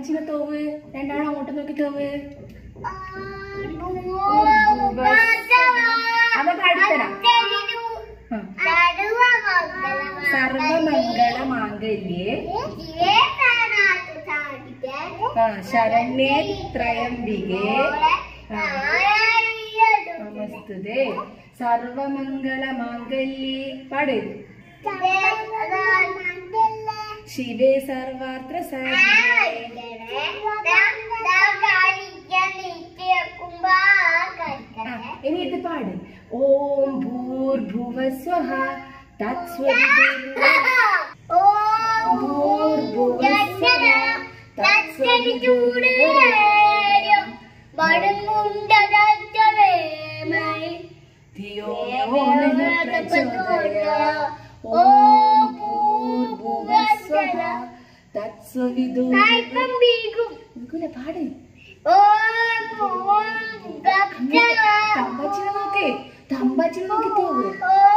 തമ്പച്ചിനെ തോവ് രണ്ടാളും അങ്ങോട്ട് നോക്കി തോവ് അതൊക്കെ പാടിത്തരാം ആ. സർവമംഗള മാംഗല്യേ ആ ശരണ്യേ ത്രയംബികേ നമസ്തുതേ സർവമംഗള മാംഗല്യേ പാട് ശിവേ സർവാത്ര സാധികേ ആ, ഇനി ഇത് പാട് ഓം ഭൂർഭുവസ്വഹ തത്സ്വവിതുർവ ധിയോ യോ നഃ പ്രചോദയാത്. ഓം ഭൂർഭുവസ്വഹ തത്സ്വവിതുർവ നിൽക്കൂല പാട് തമ്പച്ചിനെ നോക്കേ തമ്പച്ചിനെ നോക്കി തോവ്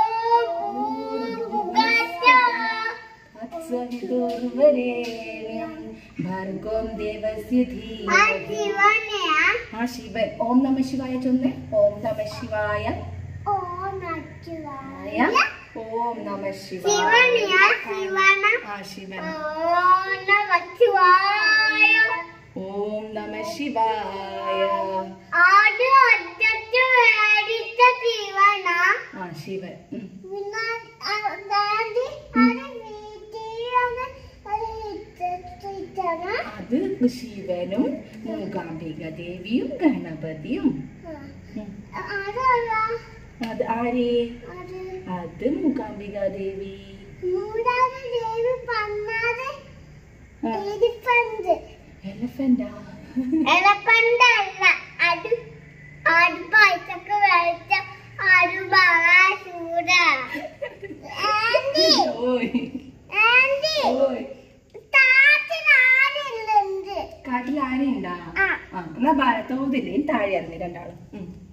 തത്സ്വവിതുർവരേണ്യം ഭർഗോം ദേവസ്യ ധീമഹി ആ ശിവൻ ഓം നമ ശിവായ ചൊന്ന് ഓം നമ ശിവായ ആയ ഓം നമ ശിവായ ആ ശിവൻ ഓം നമ ശിവായ ആ ശിവൻ ഉം. അത് ശിവനും മൂകാംബിക ദേവിയും ഗണപതിയും ഉം. അത് ആരേ അത് മൂകാംബിക ദേവി ആ, എലഫന്റാ എലപ്പണ്ടല്ല അത് അത് പൈസക്ക് മേടിച്ച അത് ബഹാസൂര ആന്റി ഓയ് ആന്റി ഓയ് താത്തിനാരില്ലുണ്ട് കാട്ടിൽ ആനയുണ്ടാ ആ. ആ എന്നാ തോതില്ലേ താഴെ ഇറങ്ങി രണ്ടാളും ഉം.